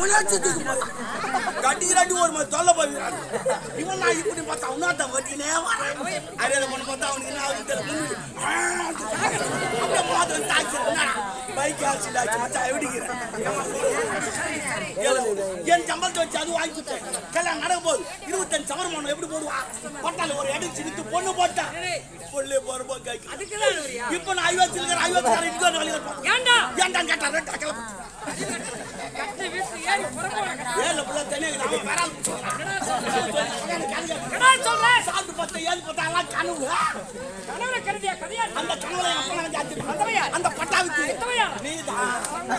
அவனே சுத்திக்கு போய் கட்டிக்கிறாட்டி ஒரு மாதிரி தொல்லை போகிறான் இவன் நான் இப்படி பார்த்தா அவனாத்தான் கட்டினே வரான் அரியதை பொண்ணு பார்த்தா அவனுக்கு என்ன ஆகுது தெரியல. ஆ, அப்படியே மோதிரம் தாக்கி என்னடா, பைக் ஆக்சிடென்ட் ஆச்சு மச்சான் எப்படிக்கிறேன் என் சம்பளத்தை வச்சு அது வாங்கி கொடுத்தேன் கல்யாணம் நடக்க போகுது இருபத்தஞ்சு சவரம் ஒண்ணு எப்படி போடுவா பட்டால ஒரு இடம் சிரித்து பொண்ணு போட்டேன் பொண்ணு போறப்போ கேட்க இப்ப நான் ஐவத்து இருக்கிற ஐவத்து இன்னொரு நாளைக்கு ஏண்டா ஏன்டா கேட்டா ரெட்டா கிளம்பு கட்டி வீட்டு ஏறி புறப்பட ஏழு புள்ள தனியாக அவன் வரால் என்ன சொல்றேன் சாப்பிட்டு பார்த்தா ஏழு பார்த்தா எல்லாம் கனவு கணவரை கருதியா கதையா அந்த கனவுல என் அப்பா வந்து அடிச்சு அந்தவையா? அந்த பட்டாவுக்கு எத்தவையா? நீதான்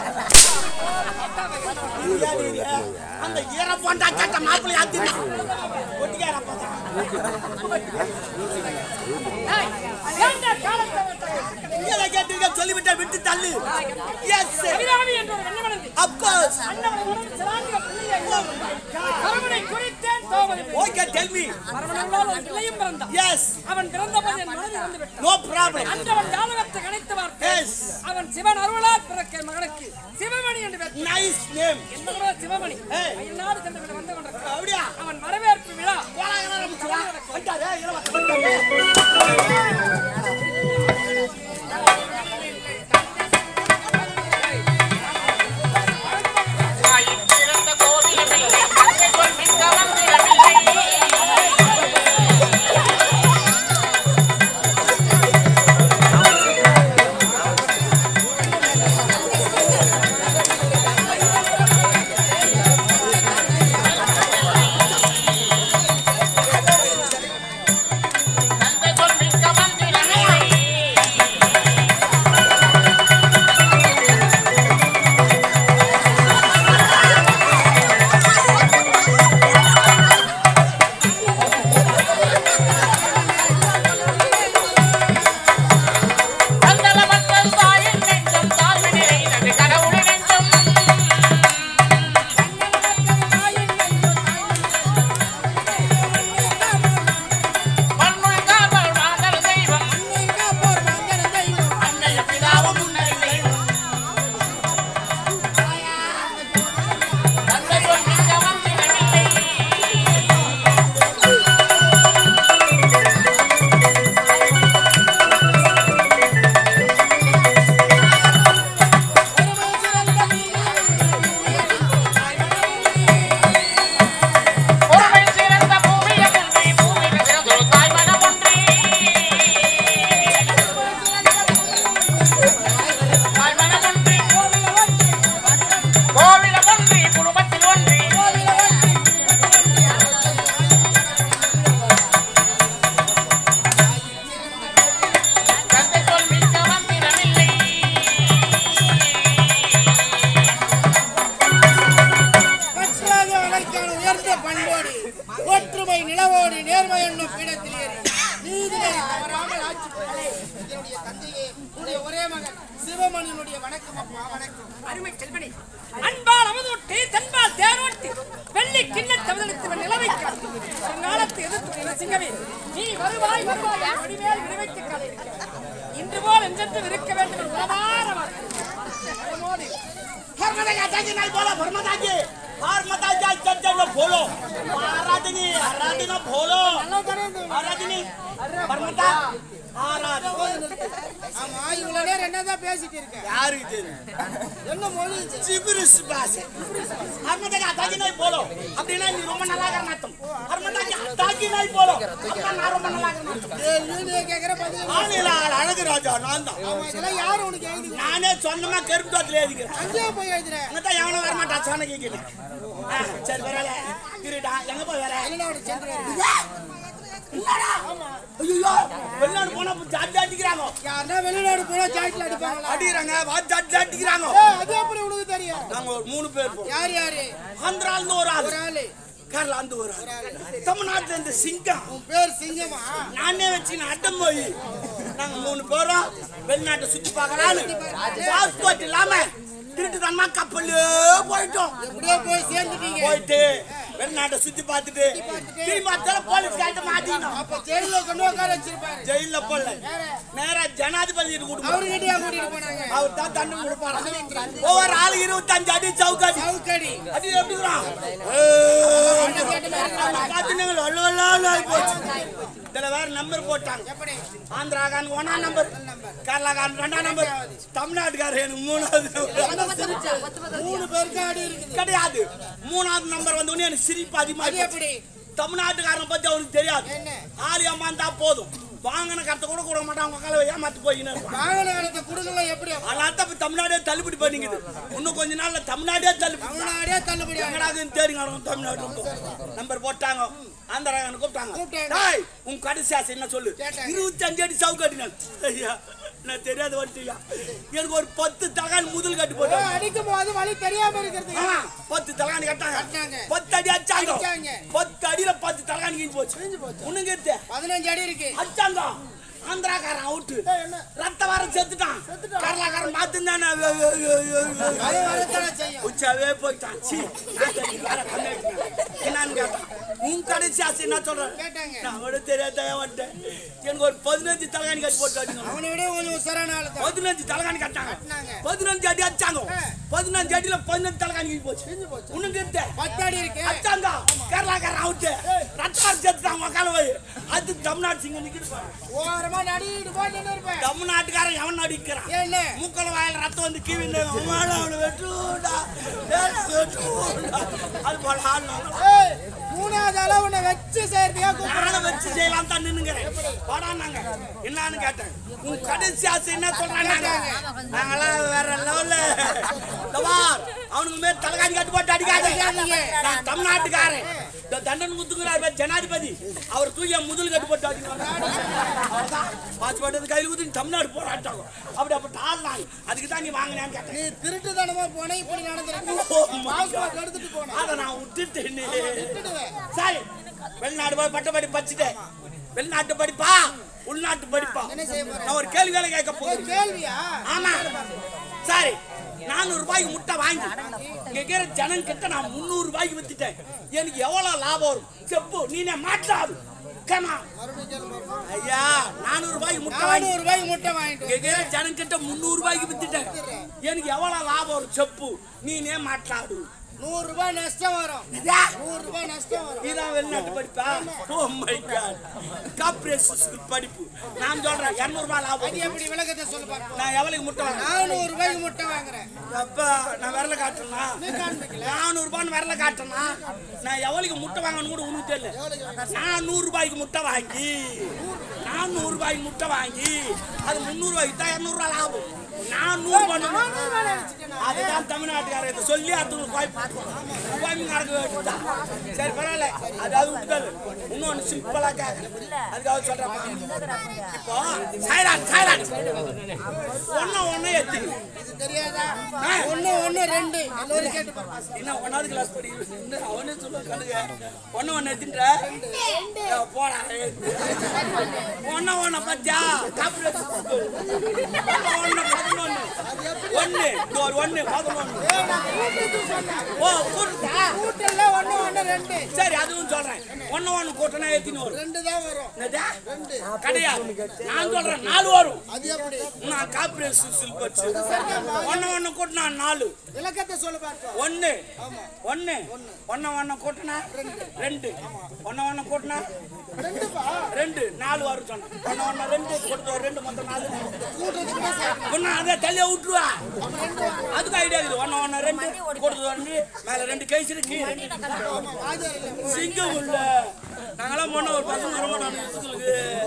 நீயா நீ? அந்த ஈரப்பாண்டா கேட்ட மாப்பிள்ளை ஆத்தினா ஒட்டிக்கார பார்த்தா ஏய், ஏண்டா காலத்தை விட்டு நீங்க கேட்டீங்க சொல்லிவிட்டேன் விட்டு தள்ளு எஸ் கவிதாவி என்ற ஒரு வெண்ணமனது அப்கோர்ஸ் அன்னவனுடன் சிறாங்க பிள்ளையை பரமனை குறித்தேன் தோவது ஓகே டெல் மீ பரமனோடு ஒரு பிள்ளையும் பிறந்தான் எஸ் அவன் பிறந்த போது என் மனதில் இருந்து விட்டான் நோ ப்ராப்ளம் அன்றவன் ஜாதகத்தை கணித்து பார்த்தேன் எஸ் அவன் சிவன் அருளால் பிறக்க மகனுக்கு சிவமணி என்று பெயர் நைஸ் நேம் என்னோட சிவமணி ஏய். நாடு சென்று விட்டு வந்து கொண்டிருக்கிறான் அப்படியா அவன் வரவேற்பு விழா போலாங்க ஆரம்பிச்சுடா வந்தாரு இளவரசன் வந்தாரு பிறந்த கோவிலமில்லை தந்தைக்குள் மிக்க மந்திரமில்லை தந்தைக்குள் மிக்க மந்திரமில்லை தந்தல மக்கள் தாயின் நெஞ்சம் தாழ்வு நிறைந்தது கடவுள் நெஞ்சம் மண்ணுள் காவல் மாதர் தெய்வம் அன்னைய பிதாவும் முன்னறி தெய்வம் தந்தை சொல் மிக்க மந்திரமில்லை பொறுமை சிறந்த பூமியம் ஒன்றி பூமிக்கு சிறந்தொரு தாய்மனம் ஒன்றி தாய்மனம் ஒன்றி கோவிலம் ஒன்றி குடும்பத்தில் ஒன்றி தந்தை சொல் மிக்க மந்திரமில்லை பற்றாத வகைக்கான உயர்ந்த பண்போடு ஒற்றுமை நிலவோடு நேர்மை என்னும் பீடத்தில் ஏறி நீதியை தவறாமல் ஆட்சி புரிவதே என்னுடைய தந்தையே உடைய ஒரே மகன் சிவமணியினுடைய வணக்கம் அப்பா வணக்கம் அருமை செல்வனே அன்பால் அமுதூட்டி தென்பால் தேரோட்டி வெள்ளி கிண்ண தவிதளித்து நிலவை காத்து நாளத்தை எதிர்த்து சிங்கமே நீ வருவாய் வருவாய் என் வடிமேல் விடுவைத்து கதை இன்று போல் என்றென்று இருக்க வேண்டும் என்று உளமாற வாழ்த்து. हरमता जाके नहीं बोला भरमता जी हरमता जा जब जब बोलो आराधनी आराधना बोलो आराधनी भरमता आराधना ஆமா இவ்வளவு நேரம் என்னதான் பேசிட்டு இருக்க யாரு இது என்ன மொழி இது? சிபிரிஸ் பாஸ் ஹர்மதா அத்தாக்கி நாய் போலோ அப்படின்னா நீ ரொம்ப நல்லா இருக்கிற அர்த்தம் ஹர்மதா அத்தாக்கி நாய் போலோ அப்படின்னா நான் ரொம்ப நல்லா இருக்கிற அர்த்தம் கேள்வி நீ கேக்குற பதில் ஆனில அழகு ராஜா நான் தான் ஆமா, இதெல்லாம் யாரு உனக்கு எழுதி நானே சொந்தமா கருப்பு தோத்துல எழுதிக்கிறேன் அங்கேயே போய் எழுதுற அங்கதான் எவனும் வரமாட்டா சொன்ன கேட்கிறேன் சரி வரல திருடா எங்க போய் வர வெளிநாடு சென்று ஐயோ வெளிநாடு போனா ஜாட்டி அடிக்கிறாங்க யாருன்னா வெளிநாடு போனா ஜாக்கெட்ல அடிப்பாங்களா அடிக்கிறாங்க வா ஜாட்டி அடிக்கிறாங்க ஏய், அது எப்படி உனக்கு தெரியும் நாங்க ஒரு மூணு பேர் போறோம் யார் யாரு ஆந்திரால இருந்து ஒரு ஆள் ஒரு ஆளு கேரளா இருந்து ஒரு ஆள் தமிழ்நாட்டுல இருந்து சிங்கம் உன் பேர் சிங்கமா நானே வச்சு நான் அட்டம் போய் நாங்க மூணு பேரும் வெளிநாட்டை சுத்தி பார்க்கலான்னு பாஸ்போர்ட் இல்லாம திருட்டு தன்மா கப்பல்லே போயிட்டோம் எப்படியோ போய் சேர்ந்துட்டீங்க போயிட்டு வெளிநாட்டை சுத்தி பார்த்துட்டு திரும்பி பார்த்தாலும் போலீஸ் காட்ட மாட்டிக்கணும் அப்ப ஜெயில கொண்டு உட்கார வச்சிருப்பாரு ஜெயில போல நேரா ஜனாதிபதி கொடுக்கணும் அவர்கிட்டயா கூட்டிட்டு போனாங்க அவர் தான் தண்டனை கொடுப்பாரு ஒவ்வொரு ஆளு இருபத்தஞ்சு அடி சவுக்காடி சவுக்கடி அது எப்படிங்கிறான் இதுல வேற நம்பர் போட்டாங்க எப்படி ஆந்திராகான் ஒன்னா நம்பர் கேரளாகான் ரெண்டாம் நம்பர் தமிழ்நாட்டுக்காரர் எனக்கு மூணாவது number. மூணு பேருக்கு அடி இருக்குது கிடையாது மூணாவது நம்பர் வந்து உடனே எனக்கு சிரிப்பு அது அதிகமாக எப்படி தமிழ்நாட்டுக்காரனை பத்தி அவருக்கு தெரியாது என்ன? ஆளு ஏமாந்தா போதும் வாங்கின கருத்தை கூட கொடுக்க மாட்டான் அவங்க காலை ஏமாத்து போயின்னு இருப்பான். வாகன காலத்தை குடுக்கல எப்படி அதனால தான் இப்ப தமிழ்நாடே தள்ளுபடி பண்ணிக்குது இன்னும் கொஞ்ச நாள்ல தமிழ்நாடே தள்ளுபடி தமிழ்நாடே தள்ளுபடி ஆகும். எங்கடாதுன்னு தேடிங்க தமிழ்நாடு நம்பர் போட்டாங்க அந்த கூப்பிட்டாங்க கூப்பிட்டாங்க. டேய் உன் கடைசி ஆசை என்ன சொல்லு கேட்டாங்க. இருபத்தி அஞ்சு அடி சவு கட்டினான் ஐயா நான் தெரியாத வந்துட்டியா எனக்கு ஒரு பத்து தகான் முதல் கட்டி ஓ, போட்டாங்க அடிக்கும் போது வழி தெரியாம இருக்கிறதுக்கு ஆ, பத்து தலகாணி கட்டாங்க கட்டினாங்க. பத்து அடி அடிச்சாங்க அடிச்சாங்க. பத்து அடியில பத்து தலகாணி கிழிஞ்சு போச்சு ஒண்ணுங்க எடுத்து பதினஞ்சு அடி இருக்கு அடிச்சாங்க ஆந்திராக்காரன் அவுட்டு ரத்த வர செத்துட்டான் கேரளாக்காரன் பார்த்துருந்தானே அது வரத்தானே செய்யும் உச்சாவே போயிட்டான் சீ நான் தண்ணி வேற கம்மி ஆயிட்டேன். என்னன்னு கேட்டான் உன் கடைசி ஆசை என்ன சொல்றேன் கேட்டாங்க நான் கூட தெரியாத வந்துட்டேன் எனக்கு ஒரு பதினஞ்சு தலகாணி கட்டி போட்டு அடிக்கணும் அவனை விட கொஞ்சம் உசரான ஆளு தான் பதினஞ்சு தலகாணி கட்டாங்க கட்டினாங்க. பதினஞ்சு அடி அடிச்சாங்க ஆ. பதினஞ்சு அடியில பதினஞ்சு தலகாணி கிழிஞ்சு போச்சு உனக்கு எடுத்த பத்து அடி இருக்கு அச்சாங்க கேரளாக்காரன் அவுட்டு ரத்தம் செத்துட்டான் மக்கால போய் அது தமிழ்நாடு சிங்கம் நிக்குது பாரு. ஓரமா நடிட்டு போட்டு இருப்பேன் தமிழ்நாட்டுக்காரன் எவன் அடிக்கிறான் என்ன மூக்கல வாயில ரத்தம் வந்து கீவிண்டு அவனை வெட்டுடா ஏய், வெட்டுடா அது போல ஆள் ஏய், மூணாவது அளவு உன்னை வச்சு செய்யறதையா கூப்பிடுறாங்க நானும் வச்சு செய்யலாம் தான் நின்னுங்கிறேன் போடானாங்க என்னன்னு கேட்டேன் உன் கடைசி ஆசை என்ன சொல்றாங்க நாங்களாம் வேற லெவல்ல தவார் அவனுக்கு மேல தலைகாணி கட்டு போட்டு அடிக்காதீங்க அடிக்காதீங்க. நான் தமிழ்நாட்டுக்காரன் இந்த தண்டன் குத்துங்கிறார் பேர் ஜனாதிபதி அவர் தூக்கி என் முதல் கட்டு போட்டு அடிக்கிறாங்க அவ்வளவுதான் பாஸ்போர்ட் கையில் குத்தி தமிழ்நாடு போராட்டம் அப்படி அப்படி ஆடலாம் அதுக்கு தான் நீ வாங்கினேன்னு கேட்டேன் நீ திருட்டுத்தனமா போன இப்படி நடந்திருக்கு Oh my பாஸ்போர்ட் எடுத்துட்டு போன அதை நான் விட்டுட்டேன் விட்டுடுவேன். சரி வெளிநாடு போய் பட்ட படி படிச்சுட்டேன் வெளிநாட்டு படிப்பா உள்நாட்டு படிப்பா என்ன செய்ய போற? நான் ஒரு கேள்வி வேலை கேட்க ஒரு போகிறேன் கேள்வியா ஆமா சரி நானூறு ரூபாய்க்கு முட்டை வாங்கி இங்க இருக்கிற ஜனம் கிட்ட நான் முந்நூறு ரூபாய்க்கு வித்துட்டேன் எனக்கு எவ்வளவு லாபம் வரும் செப்பு நீனே மாட்டாது கமா மறுபடியும் கேளு பாப்போம். ஐயா நானூறு ரூபாய்க்கு முட்டை வாங்கி நானூறு ரூபாய்க்கு முட்டை வாங்கிட்டு இங்க இருக்கிற ஜனம் கிட்ட முந்நூறு ரூபாய்க்கு வித்துட்டேன் எனக்கு எவ்வளவு லாபம் வரும் செப்பு நீனே மாட்டாடு நூறு ரூபாய் நஷ்டம் வரும் இதா? நூறு ரூபாய் நஷ்டம் வரும் இதான் வெளிநாட்டு படிப்பா oh my God corporation school படிப்பு நான் சொல்றேன் 200 ரூபாய் லாபம் அது எப்படி விளக்கத்தை சொல்லு பார்ப்போம் நான் எவ்வளவு முட்டை வாங்க நானூறு ரூபாய்க்கு முட்டை வாங்குறேன் அப்பா நான் விரல காட்டுனா நீ காண்பிக்கல நானூறு ரூபான்னு விரல காட்டுனா நான் எவ்வளவு முட்டை வாங்கணும் கூட உனக்கு தெரியல நானூறு ரூபாய்க்கு முட்டை வாங்கி நானூறு ரூபாய்க்கு முட்டை வாங்கி அது முந்நூறு ரூபாய்க்கு தான் இரநூறு ரூபாய் லாபம் நானூறு பண்ணணும் நானூறு ரூபாய் நினைச்சிட்டேன் நான். அதுதான் தமிழ்நாட்டுக்காரர் இதை சொல்லி அடுத்தவங்க கோயம்பு கோயம்பு நடக்க வேண்டியதுதான் சரி பரவாயில்ல அதாவது விட்டுதல் இன்னொன்று சிம்பிளா கேட்கறேன் அதுக்காக சொல்றேன் இப்போ சைலாட் சைலாட் ஒன்னு ஒன்னு எத்திங்க இது தெரியாதா ஒண்ணு ஒண்ணு ரெண்டு எல்லோரும் கேட்டு பார்ப்போம் என்ன ஒன்னாவது கிளாஸ் படிக்கிறது அவனே சொல்ல கழுக ஒன்னு ஒன்னு எத்தின்ற போடா ஒன்னு ஒன்னு பத்தியா காப்பிரேட் ஒன்னு பதினொன்னு ஒன்னு இது ஒரு ஒன்னு பதினொன்னு ஓ கூட்டா கூட்டல்ல ஒண்ணு ஒண்ணு ரெண்டு சரி அதுவும் சொல்றேன் ஒன்னு ஒன்னு கூட்டனா எத்தின்னு வரும் ரெண்டு தான் வரும் என்னதா? கிடையாது நான் சொல்றேன் நாலு வரும் அது எப்படி நான் காப்பிரேட் சில் படிச்சு ஒன்னு ஒன்னு கூட்டினா நாலு விளக்கத்தை சொல்லு பார்ப்போம் ஒன்னு ஒன்னு ஒன்னு ஒன்னு கூட்டினா ரெண்டு ஒன்னு ஒன்னு கூட்டினா ரெண்டுப்பா ரெண்டு நாலு வரும் சொன்னேன் ஒன்னு ஒன்னு ரெண்டு கொடுத்து ஒரு ரெண்டு மொத்தம் நாலு கூட்டத்துக்கு சேர்த்து ஒன்னு அதே தள்ளிய விட்டுருவா அதுக்கு ஐடியா இருக்குது ஒன்னு ஒன்னு ரெண்டு கொடுத்து ரெண்டு மேல ரெண்டு கைசிரு கீழே ரெண்டு ஆஜர் இல்லை சிங்கம் உள்ள நாங்களாம் போன ஒரு பசங்க வர மாட்டோம்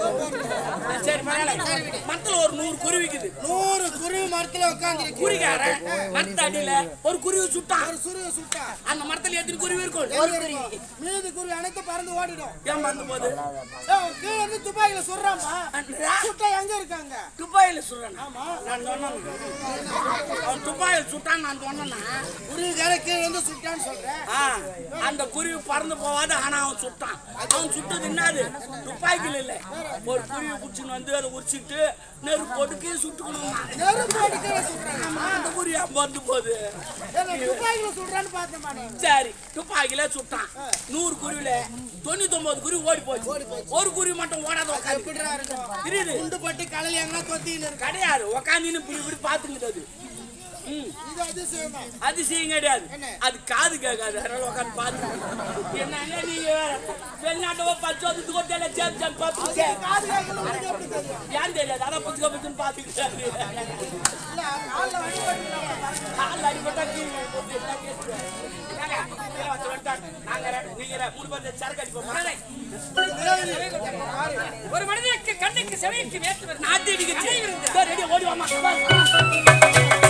சரி பரவாயில்ல மரத்துல ஒரு நூறு குருவிக்குது நூறு குருவி மரத்துல உட்காந்துருக்கு குறிக்காரன் மரத்த அடியில ஒரு குருவி சுட்டான் ஒரு சுருவி சுட்டா அந்த மரத்துல எத்தனை குருவி இருக்கும் எங்க இருக்கும்? மீதி குருவி அனைத்து பறந்து ஓடிடும் ஏன் மறந்து போகுது ஏய், கீழ இருந்து துப்பாக்கில சுடுறான்பா சுட்டா எங்க இருக்காங்க துப்பாயில சுடுறான் நான் சொன்னேன் அவன் துப்பாயில சுட்டான் நான் சொன்னேன்னா குருவி கரை கீழ இருந்து சுட்டான்னு சொல்றேன் ஆ, அந்த குருவி பறந்து போவாது ஆனா அவன் சுட்டான் அவன் சுட்டது என்னது துப்பாக்கியில் இல்ல ஒரு குருவி குச்சின்னு வந்து அதை உரிச்சிட்டு நெருப்பு போட்டுக்கு சுட்டுக்கணும் நெருப்பு அடிக்கிற சுடுறாங்க அந்த குருவி வந்து போகுது துப்பாக்கில சுடுறான்னு பார்த்தேன் பானே சரி துப்பாக்கியில சுட்டான் நூறு குருவில தொண்ணூத்தி ஒன்பது குருவி ஓடி போச்சு ஒரு குருவி மட்டும் ஓடாத உட்காந்து எப்படிடா இருக்கும் தெரியுது குண்டு பட்டு கடல் எங்கன்னா கொத்தின்னு இருக்கு கிடையாது உக்காந்துன்னு இப்படி இப்படி பாத்துக்கிட்டு அது ம் இது அதிசயம் தான் அதிசயம் கிடையாது என்ன? அது காது கேட்காது அதனால உட்காந்து பார்த்து என்ன நீங்க வேற வெளிநாட்டு பச்சோத்துக்கு கூட தெரியல சேப் சேப் பார்த்து காது கேட்கல உனக்கு எப்படி தெரியும் ஏன் தெரியாது அதான் புச்சுக்க புச்சுன்னு பார்த்துக்கிட்டாரு இல்ல கால்ல அடிபட்டு கால் அடிபட்டா கீழே போட்டு எல்லாம் கேட்டு ஏங்க, கீழே வச்சு வந்துட்டாங்க. நாங்க ரெண்டு- நீங்க ரெண்டு- மூணு பேர் சரக்கு அடிப்போம் ஒரு மனிதனுக்கு கண்ணுக்கு செவைக்கு வேற்று வருது நாட்டி அடிக்கிச்சு கதை விருந்து. சரி, ரெடி ஓடி வாமா வா, வா.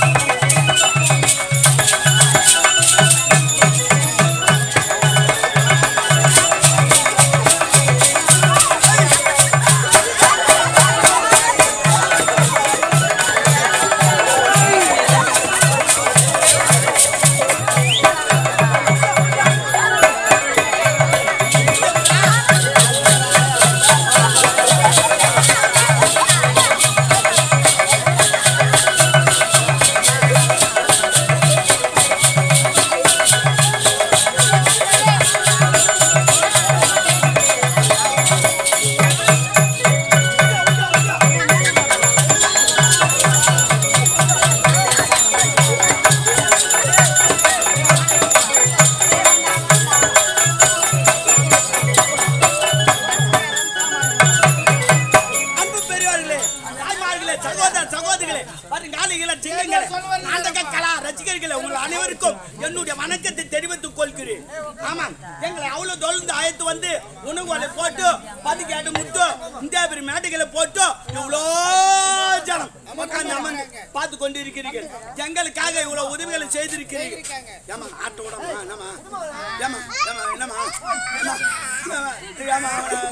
அன்பு பெரியவர்களே தாய்மார்களே சகோதர சகோதரிகளே வருங்காலிகளே சிங்கங்களே நாடக கலா ரசிகர்களே உங்கள் அனைவருக்கும் என்னுடைய வணக்கத்தை தெரிவித்துக் கொள்கிறேன் ஆமாம் எங்களை அவ்வளவு தொழுந்து அழைத்து வந்து உணவுகளை போட்டு பதிக்கேட்டு முட்டு இந்த பெரிய மேடைகளை போட்டு இவ்வளோ ஜனம் உட்கார்ந்து அமர்ந்து பார்த்து கொண்டு இருக்கிறீர்கள் எங்களுக்காக இவ்வளவு உதவிகளை செய்திருக்கிறீர்கள் ஏமா ஆட்ட விடமா என்னமா ஏமா ஏமா என்னமா ஏமா ஏமா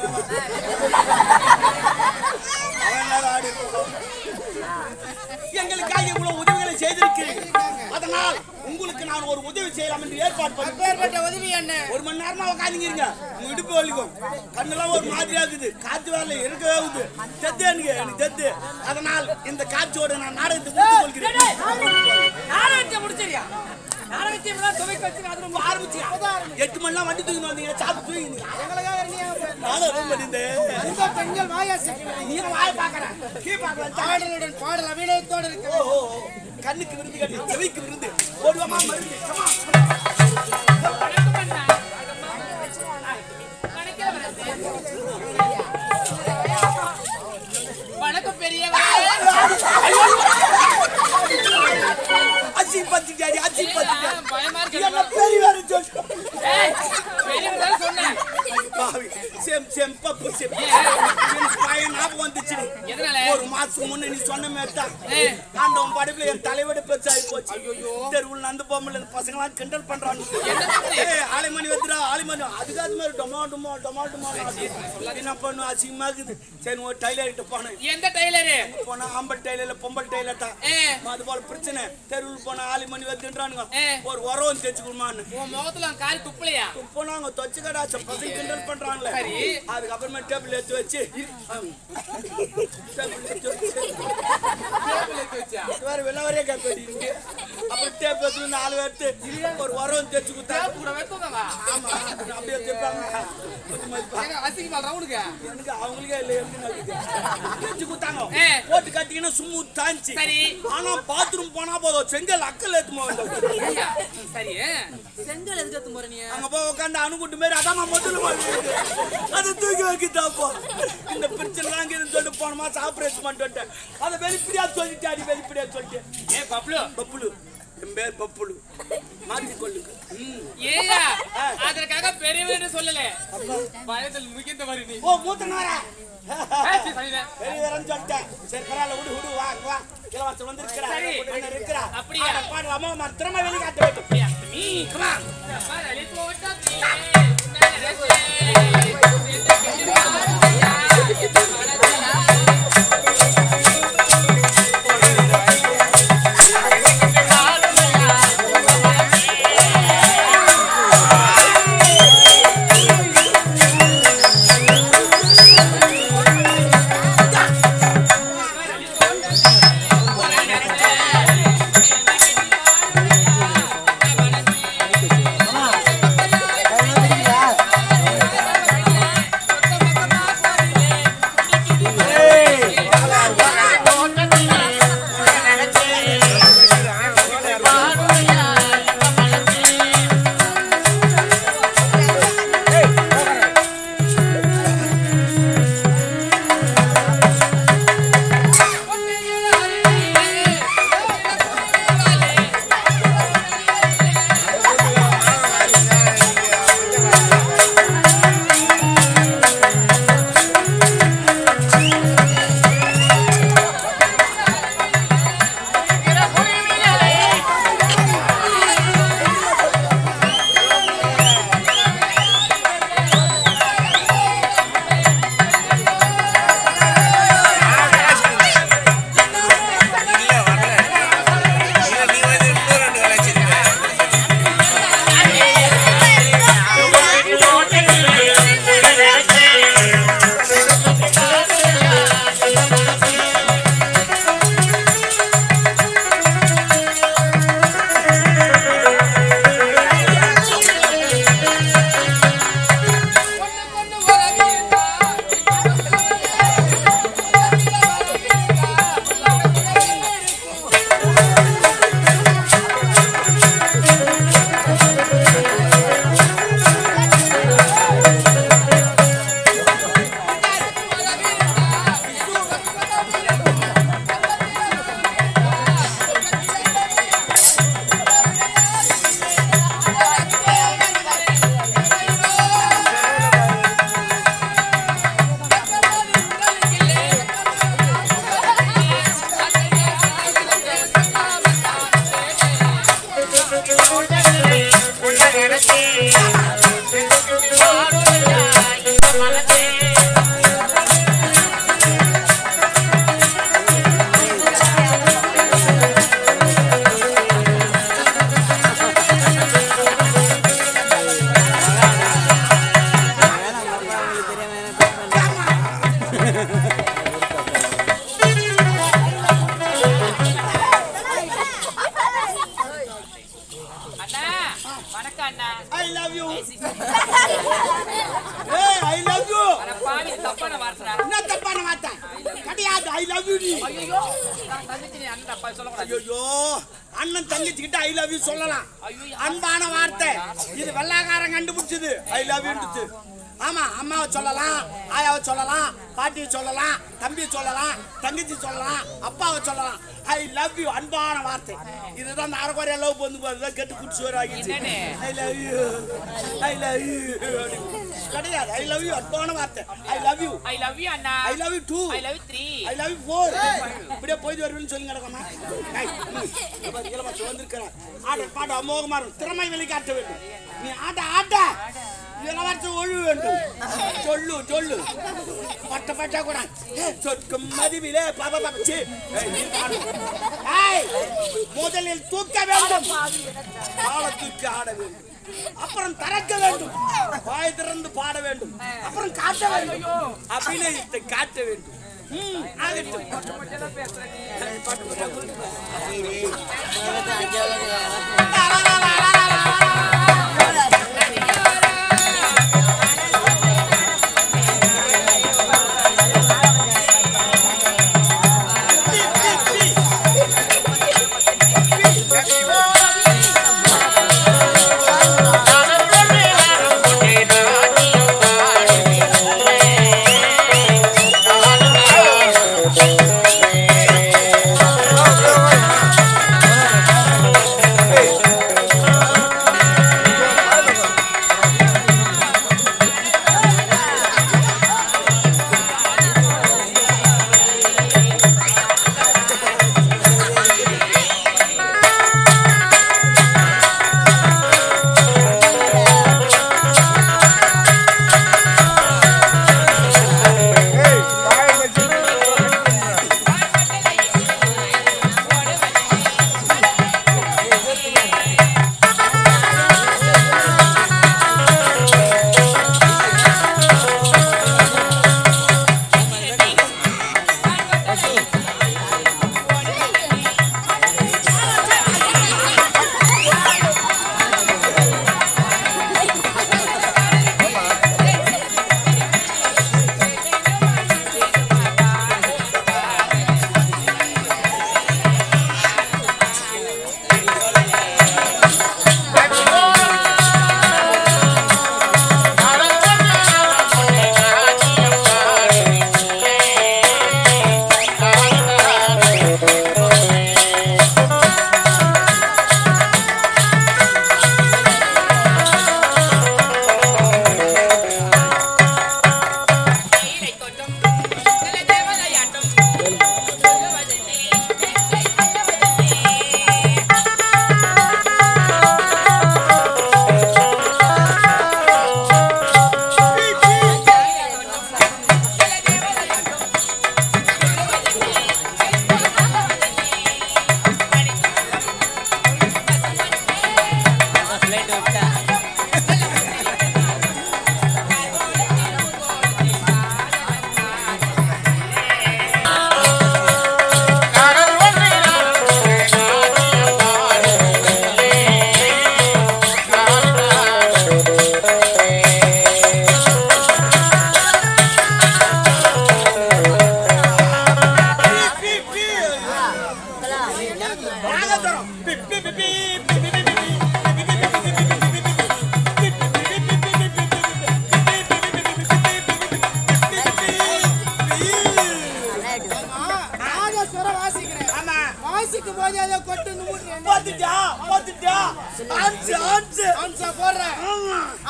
அவன் நேரம் ஆடி இருக்கும். எங்களுக்காக இவ்வளவு உதவிகளை செய்திருக்கிறீர்கள் அதனால் உங்களுக்கு நான் ஒரு உதவி செய்யலாம் என்று ஏற்பாடு பண்ணி அப்பேற்பட்ட உதவி என்ன ஒரு மணி நேரமா உட்காந்துங்கிறீங்க உங்க இடுப்பு வலிக்கும் கண்ணெல்லாம் ஒரு மாதிரியா இருக்குது காற்று வேலை இருக்கவே ஆகுது தெத்து எனக்கு எனக்கு தெத்து அதனால் இந்த காட்சியோட நான் நாடகத்தை முடித்துக் கொள்கிறேன் நாடகத்தை முடிச்சிருயா நாடகத்தை எல்லாம் துவைக்க வச்சு அது ரொம்ப ஆரம்பிச்சியா எட்டு மணிலாம் வண்டி தூக்கி வந்தீங்க சாப்பிட்டு தூங்கிங்க எங்களுக்காக நீ ஏன் போய் நானும் பண்ணியிருந்தேன் அந்த பெண்கள் வாயாசிக்கிறேன் நீ வாய் பார்க்கறேன் கீ பார்க்கறேன் பாடலுடன் பாடல் அபிநயத்தோடு ஓ, இருக்கிறேன் ஓ, ஓ. கண்ணுக்கு விருந்து கட்டி செவிக்கு விருந்து ஓடுவமா மருந்து come on. வணக்கம் பெரியவரே அச்சி பத்து ஜாடி அச்சி பத்து ஜாடி. பயமா இருக்கு என்ன பெரியவரை சொல்லு. ஏய், பெரியவரே சொன்னேன் பாவி, செம் செம் பப்பு செம். எனக்கு பையன் ஞாபகம் வந்துச்சு. எதனால? ஒரு மாசம் முன்ன நீ சொன்ன மாதிரி தான். ஏய். ஆண்டவன் படைப்புல என் தலைவிட பெருசாகி போச்சு. தெருவுல நடந்து போகும்போது இந்த பசங்கெல்லாம் கிண்டல் பண்றானுங்க. ஏய், ஆலைமணி வந்துடா, ஆலைமணி. அதுக்கு அது மாதிரி டொமா, டொமா, டொமா, டொமா ஆச்சு. என்ன பண்ணும், அசிங்கமா இருக்குது. சரி, ஒரு tailor கிட்ட போனேன். எந்த டைலரு போனா ஆம்பல் டெய்லர்ல பொம்பல் டெய்லர் தான் ஏ. அது போல பிரச்சனை தெருவில் போனா ஆலிமணி வந்துன்றானுங்க ஏ. ஒரு உரம் தேய்ச்சி கொடுமான்னு உன் முகத்துல அவன் கால் துப்பலையா போனாங்க தொச்சு கடாச்ச பசங்க கிண்டல் பண்றாங்களே சரி. அதுக்கப்புறமா டேபிள் எடுத்து வச்சு ஆம். டேபிள் எடுத்து வச்சு டேபிள் எடுத்து வச்சா இது வேற வெள்ளவரே கேட்க அப்புறம் டேப் எடுத்து வந்து ஆளு எடுத்து ஒரு உரம் தேய்ச்சி கொடுத்தா டேப் கூட வைக்கோங்க ஆமா அப்படியே தேய்ப்பாங்க கொஞ்சம் மதிப்பா. அசிங்கமா ரவுனுக்கு எனக்கு அவங்களுக்கே இல்லை எப்படி நடக்குது தேய்ச்சி கொடுத்தாங்க ஏ. போட்டு கட்டிங்கன்னா சும்மா தாஞ்சி சரி. ஆனா பாத்ரூம் போனா போதும் செங்கல் அக்கல் ஏத்துமா சரி செங்கல் எதுக்கு எடுத்து போற நீ அங்க போய் உட்காந்து அணுகுட்டு மாதிரி அதான் நான் முதல்ல வாங்கிட்டு அதை தூக்கி வைக்கிட்டாப்போ இந்த பிரச்சனை தான் இருக்குதுன்னு சொல்லிட்டு போன மாசம் ஆபரேஷன் பண்ணிட்டு வந்துட்டேன் அதை வெளிப்படையா சொல்லிட்டாடி வெளிப்படையா சொல்லிட்டு ஏ பப்ளு பப்புலு என் பேர் பப்புலு மாற்றி கொள்ளுங்க ம். ஏயா அதற்காக பெரியவன்னு சொல்லல பயத்தில் முக்கியத்த மாதிரி நீ ஓ மூத்தனாரா ஏய், சரி, சரிதான். பெரிய வரேன்னு சொல்லிட்டேன் சரி பரவாயில்ல விடு விடு வா வா இளவரசர் வந்து இருக்கிறா சரி. இருக்கிறா அப்படியா? பாடலாமா மத்திரமா வெளிக்காட்ட வேண்டும் நீ come on. பாரு, போட்டாச்சு. ஆ எனக்கே வாழுமையா இந்த மனதே அண்ணா வணக்கம் அண்ணா ஐ லவ் யூ ஏய் ஐ லவ் யூ அட பாவி தப்பான வார்த்தை என்ன தப்பான வார்த்தை கிடையாது ஐ லவ் யூ நீ ஐயோ நான் தங்கச்சி நீ அண்ணன் தப்பா சொல்லக்கூடாது ஐயோ அண்ணன் தங்கச்சி கிட்ட ஐ லவ் யூ சொல்லலாம் அன்பான வார்த்தை இது வெள்ளாக்காரன் கண்டுபிடிச்சது ஐ லவ் யூ ஆமா அம்மாவை சொல்லலாம் ஆயாவை சொல்லலாம் பாட்டியை சொல்லலாம் தம்பியை சொல்லலாம் தங்கச்சி சொல்லலாம் அப்பாவை சொல்லலாம் ஐ லவ் யூ அன்பான வார்த்தை இதுதான் இந்த அரைக்குறையா லவ் பண்ணு போதுதான் கெட்டு குடிச்சு வர ஆகிடுச்சு என்னன்னு? I love you I love you கிடையாது ஐ லவ் யூ அன்பான வார்த்தை I love you I love you அண்ணா I love you two I love you three I love you four இப்படியே போயிட்டு வருவேன்னு சொல்லி கிடக்கமா வந்திருக்கிறேன் ஆட பாட அமோகமா இருக்கும் திறமை வெளிக்காட்ட வேண்டும் நீ ஆட்ட ஆட்ட இளவரசர் ஒழு வேண்டும் சொல்லு சொல்லு பட்ட பட்ட கூட சொற்கும் மதிவிலே பாபா பாச்சி முதலில் தூக்க வேண்டும் கால தூக்கி ஆட வேண்டும் அப்புறம் திறக்க வேண்டும் வாய் திறந்து பாட வேண்டும் அப்புறம் காட்ட வேண்டும் அபிநயத்தை காட்ட வேண்டும் ம், ஆகட்டும். ஆ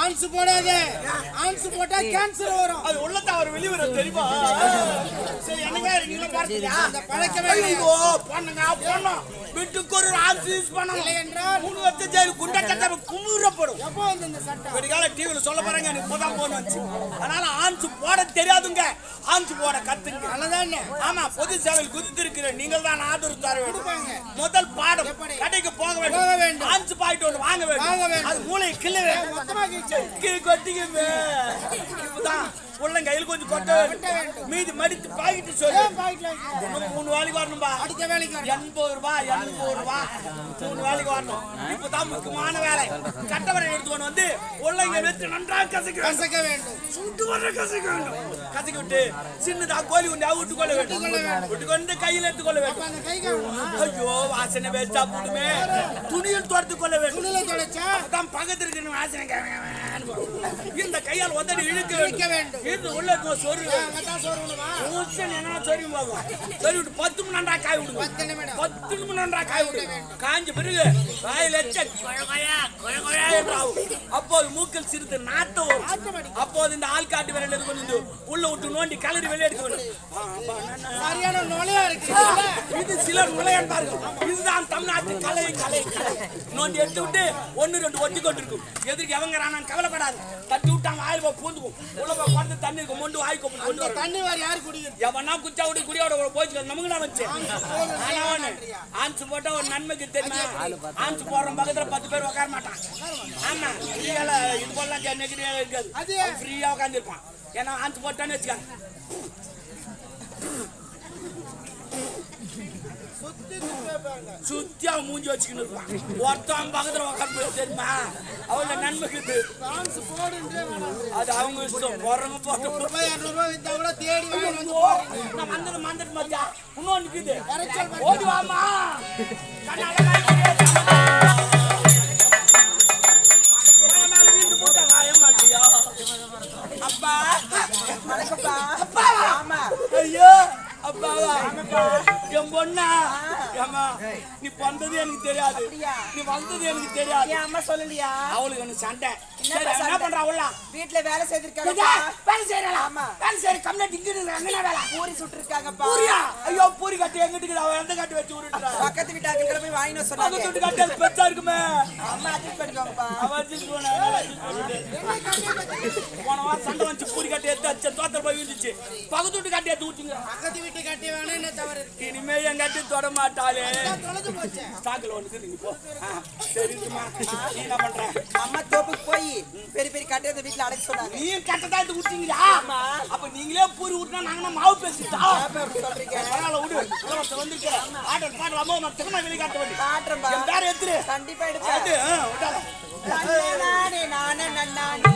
ஆன்ஸ் போடாத ஆன்ஸ் போட்டா கேன்சர் வரும் அது உள்ளத அவர் வெளிவர தெரியுமா சரி என்னங்க நீங்க பார்த்தியா அந்த பழக்கமே இல்லை. ஐயோ பண்ணுங்க பண்ணோம் வீட்டுக்கு ஒரு ஆன்ஸ் யூஸ் பண்ணணும் இல்லை என்றால் மூணு வருஷம் ஜெயில் குண்டா கட்ட குமுறப்படும் எப்போ வந்து இந்த சட்டம் விடிகால டிவில சொல்ல போறாங்க எனக்கு இப்பதான் போன் வந்துச்சு அதனால ஆன்ஸ் போட தெரியாதுங்க ஆன்ஸ் போட கத்துங்க நல்லதானே ஆமா பொது சேவையில் குதித்திருக்கிற நீங்கள் தான் ஆதரவு தர வேண்டும் முதல் பாடம் எப்படி? கடைக்கு போக போக வேண்டும் வேண்டும். ஆன்ஸ் பாயிட்டு ஒன்று வாங்க வாங்க வேண்டும் வேண்டும். அது மூளை கிள்ள வேண்டும் மொத்தமா கிழிச்சு கீழே கொட்டிக்குமே இப்பதான் உள்ள கையில் கொஞ்சம் கொட்ட வேண்டும் மீதி மடித்து பாக்கிட்டு சொல்லு ஏன் பாக்கெட்ல வைக்கிறீங்க? இன்னும் மூணு வேலைக்கு வரணும்பா அடுத்த வேலைக்கு வரணும். எண்பது ரூபாய் எண்பது ரூபாய் மூணு வேலைக்கு வரணும் இப்பதான் முக்கியமான வேலை கட்டவரை எடுத்துக்கொண்டு வந்து உள்ளங்க வச்சு நன்றாக கசக்க வேண்டும் கசக்க வேண்டும் சுட்டு வர கசக்க வேண்டும் கசக்கி விட்டு சின்னதா கோழி உண்டா விட்டு கொள்ள வேண்டும் விட்டு கொண்டு கையில் எடுத்துக்கொள்ள அப்ப வேண்டும் அந்த கை கழுவணுமா? ஐயோ வாசனை வேஸ்டா போடுமே துணியில் துரத்து கொள்ள வேண்டும் துணியில தொலைச்சா அப்பதான் பக்கத்துல இருக்கிற வாசனை க- க- வரும். இந்த கையால் உதறி இழுக்க இழுக்க வேண்டும். வேண்டும் இருந்து உள்ள இருக்கும் சொரு அங்கதான் சோறுணுமா? ஊசல் என்ன சொரி போகும் சொரி விட்டு பத்து மணி நேரம் காய் விடுங்க பத்து நிமிடம். பத்து மணி நேரம் காய் விடுங்க காஞ்ச பிறகு வாயில வச்ச கொழ கொழா, கொழ கொழா என்று ஆகும். அப்போது மூக்கில் சிறிது நாத்தம் வரும். நாத்தம் அடிக்கும். அப்போது இந்த ஆள் காட்டு விரல் எடுத்து கொண்டு வந்து உள்ள விட்டு நோண்டி கலரி வெளியே எடுக்க வேண்டும் ஆ, அப்பா, நான், நான், சரியான நுழையா இருக்கு இது சிலர் விளையாண்டார்கள் இதுதான் தமிழ்நாட்டு கலை கலை கலை நோண்டி எடுத்து விட்டு ஒன்னு ரெண்டு ஒட்டி கொண்டிருக்கும் எதிர்க்கு எவங்க ரானான்னு கவலைப்படாது தட்டி விட்டாங்க ஆயில் போய் பூந்துக்கும் உள்ள போய் குறைந்து தண்ணி இருக்கும் மொண்டு வாய் கொண்டு கொண்டு அந்த வரும் தண்ணி வாரி யாரு குடிக்கிறது எவனா குச்சா விட்டு குடியோட ஒரு போச்சு நமக்கு நான் வச்சேன் ஆனா ஒண்ணு ஆன்ஸ் போட்டா ஒரு நன்மைக்கு தெரியுமா ஆன்ஸ் போடுற பக்கத்துல பத்து பேர் உட்கார மாட்டான் ஆமா ஃப்ரீயால இது போலாம் நெகட்டிவா இருக்காது அது ஃப்ரீயா உட்காந்துருப்பான் ஏன்னா ஆன்ஸ் போட்டான்னு வச்சுக்காங்க சுத்தி சுத்தி பாருங்க சுத்தி அவன் மூஞ்சி வச்சுக்கின்னு இருப்பான் ஒருத்தன் பக்கத்துல உட்காந்து போய் தெரியுமா அவள நன்மைக்குது டான்ஸ் போடுன்றே வேணாம் அது அவங்க இஷ்டம் போடுறவங்க போட்டு நூறு ரூபாய் இரநூறு ரூபாய் வித்தா கூட தேடி வாங்கி வந்து ஐயோ, நான் வந்தது மந்தது மத்தியா இன்னொன்னு இருக்குது ஓடி வாமா கண்ணால காய்ச்சியே என் மேல வீட்டு மூட்டை வாய மாட்டியா? அப்பா அப்பா ஐயோ அப்பாவா என் பொண்ணா ஏம்மா நீ பிறந்தது எனக்கு தெரியாது நீ வந்தது எனக்கு தெரியாது என் அம்மா சொல்லலையா அவளுக்கு எனக்கு சண்டை என்ன சரி, என்ன சண்டை? பண்றா அவளா வீட்டுல வேலை செய்திருக்காங்க இதா, வேலை செய்யறா ஆமா. வேலை செய்யற கம்யூனிட்டி இங்க இருக்கு அங்க வேலை பூரி சுட்டுருக்காங்கப்பா பூரியா ஐயோ பூரி கட்டி எங்கிட்டு இருக்குது? அவன் எந்த கட்டி வச்சு உருட்டுறா பக்கத்து வீட்டாக்கிட்ட போய் வாங்கிட்டு வர பக்கத்து சொன்னாங்க வீட்டு கட்டி அது பெருசா இருக்குமே அம்மா அட்ஜஸ்ட் பண்ணிக்கோங்கப்பா அவன் வச்சுட்டு போனா, அவன் வச்சுட்டு போனா. போன வாரம் சண்டை வந்துச்சு பூரி கட்டி எடுத்து அடிச்ச தோத்தல் போய் விழுந்துச்சு பக்கத்து வீட்டு கட்டி எடுத்து ஊட்டிங்க பக்கத்து வீட்டு கட்டி வேணும் என்ன தவறு இருக்கு இனிமே என் கட்டி தொட மாட்டாளே தொலைஞ்சு போச்சு ஸ்டாக்ல ஒன்று நீங்க போ ஆ, தெரியுமா நீ என்ன பண்ற அம்மா தோப்புக்கு போய் பெரிய பெரிய கட்டை அந்த வீட்டுல அடைக்க சொன்னாங்க நீ கட்டதா எடுத்து ஊட்டிங்களா அப்ப நீங்களே பூரி ஊட்டினா நாங்க மாவு பேசிட்டா ஏப்பா இப்படி சொல்றீங்க பரவாயில்ல விடு இளவரசர் வந்திருக்கு ஆர்டர் பாடலாமோ நான் திரும்ப வெளியே காட்ட வேண்டிய காட்டுறேன்பா என் பேர் எத்திரு கண்டிப்பா அது எடுப்பேன் ஆ, விட்டாத. நானே நானே நன்னானே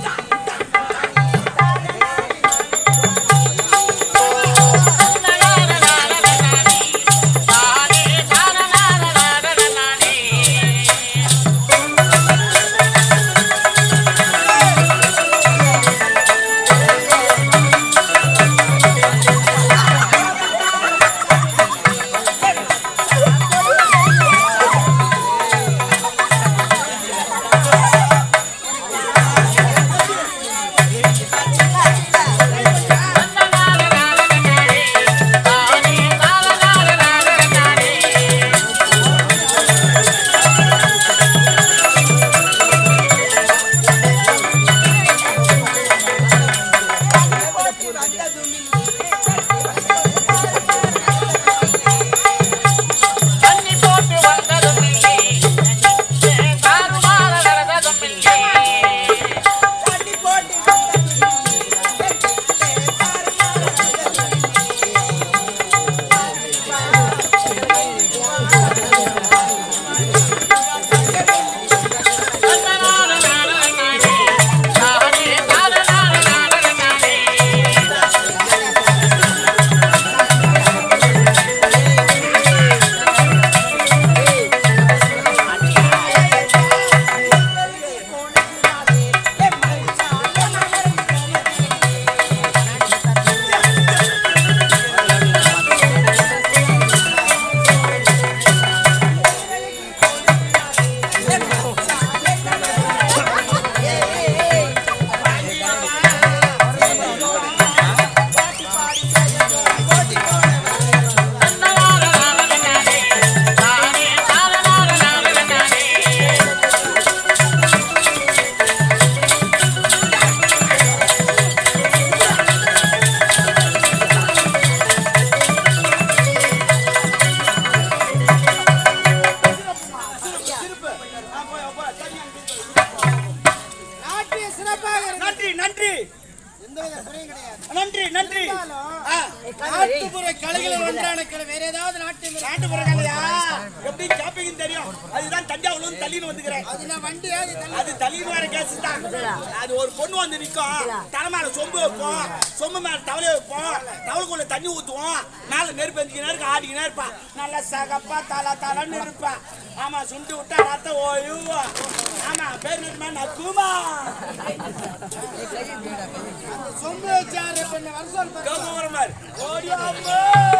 நன்றி நன்றி எந்தவித குறையும் கிடையாது நன்றி நன்றி ஆ, நாட்டுப்புற கலைகளில் ஒன்றான கலை வேற ஏதாவது நாட்டு நாட்டுப்புற கலையா எப்படி கேப்பீங்கன்னு தெரியும் அதுதான் தஞ்சாவூர்ல இருந்து தள்ளின்னு வந்துக்கிறேன் அது நான் வண்டியா அது தள்ளி- அது தள்ளின்னு வர கேஸ் தான் அது ஒரு பொண்ணு வந்து நிக்கும் தலை மேல சொம்பு வைப்போம் சொம்பு மேல தவளை வைப்போம் தவளைக்குள்ள தண்ணி ஊத்துவோம் மேல நெருப்பு எந்திக்கினே இருக்க ஆடிக்கினே இருப்பா நல்லா சகப்பா தலா தலன்னு இருப்பா ஆமா சுண்டு விட்டா ரத்தம் ஓயுவா ஆமா பேர் நட்டுமா நக்குமா சொம்பு வச்சு ஆடுற பெண்ணை வர சொல் பாரு. கோபுரம் ஓடி அம்மா